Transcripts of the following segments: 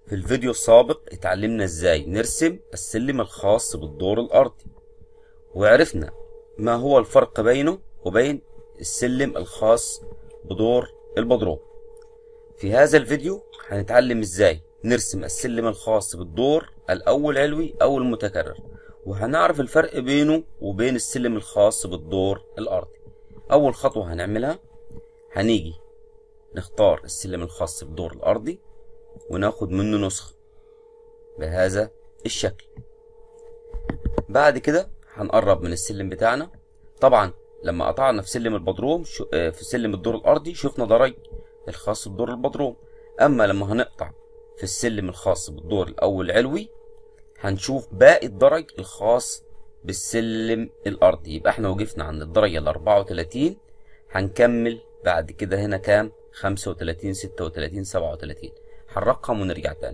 في الفيديو السابق اتعلمنا ازاي نرسم السلم الخاص بالدور الارضي وعرفنا ما هو الفرق بينه وبين السلم الخاص بدور البدروم في هذا الفيديو هنتعلم ازاي نرسم السلم الخاص بالدور الاول علوي او المتكرر وهنعرف الفرق بينه وبين السلم الخاص بالدور الارضي اول خطوة هنعملها هنيجي نختار السلم الخاص بالدور الارضي وناخد منه نسخة بهذا الشكل بعد كده هنقرب من السلم بتاعنا طبعا لما قطعنا في سلم البدروم شو آه، في سلم الدور الارضي شفنا درج الخاص بدور البدروم اما لما هنقطع في السلم الخاص بالدور الاول علوي هنشوف باقي الدرج الخاص بالسلم الارضي يبقى احنا وقفنا عند الدرجة ال 34 هنكمل بعد كده هنا كام 35 36 37 هنرقم ونرجع تاني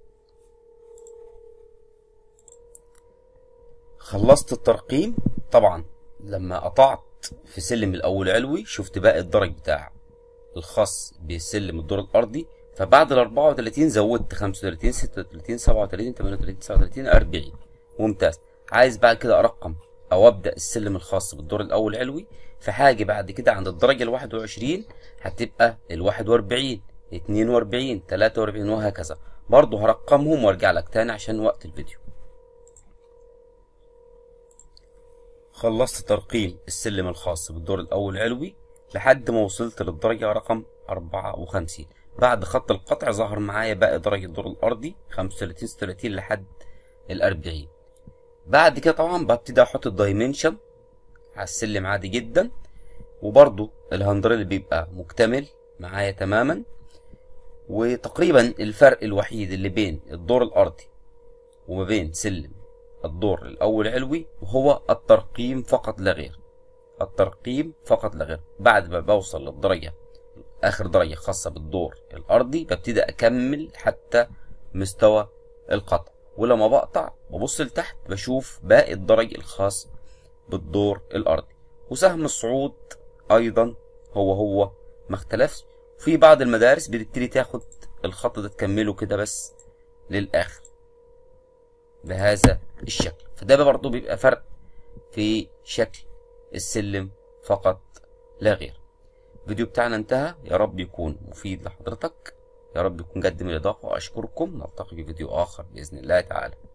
خلصت الترقيم طبعا لما قطعت في سلم الاول علوي شفت باقي الدرج بتاع الخاص بسلم الدور الارضي فبعد ال 34 زودت 35 36 37 38 39 40 ممتاز عايز بعد كده ارقم او ابدا السلم الخاص بالدور الاول علوي فهاجي بعد كده عند الدرجه ال 21 هتبقى ال 41 42 43 وهكذا برضه هرقمهم وارجع لك تاني عشان وقت الفيديو خلصت ترقيم السلم الخاص بالدور الأول علوي لحد ما وصلت للدرجة رقم 54 بعد خط القطع ظهر معايا باقي درجة الدور الأرضي 35 36 لحد ال 40 بعد كده طبعا ببتدي أحط الدايمنشن على السلم عادي جدا وبرضو الهاندريل بيبقى مكتمل معايا تماما وتقريبا الفرق الوحيد اللي بين الدور الأرضي وما بين سلم الدور الأول علوي وهو الترقيم فقط لا غير الترقيم فقط لا غير بعد ما بوصل للدرجة آخر درجة خاصة بالدور الأرضي ببتدي أكمل حتى مستوى القطع ولما بقطع ببص لتحت بشوف باقي الدرج الخاص بالدور الأرضي وسهم الصعود أيضا هو هو ما اختلفش في بعض المدارس بتبتدي تاخد الخط ده تكمله كده بس للآخر بهذا الشكل فده برضه بيبقى فرق في شكل السلم فقط لا غير الفيديو بتاعنا انتهى يا رب يكون مفيد لحضرتك يا رب يكون قدم الإضافة وأشكركم نلتقي في فيديو آخر بإذن الله تعالى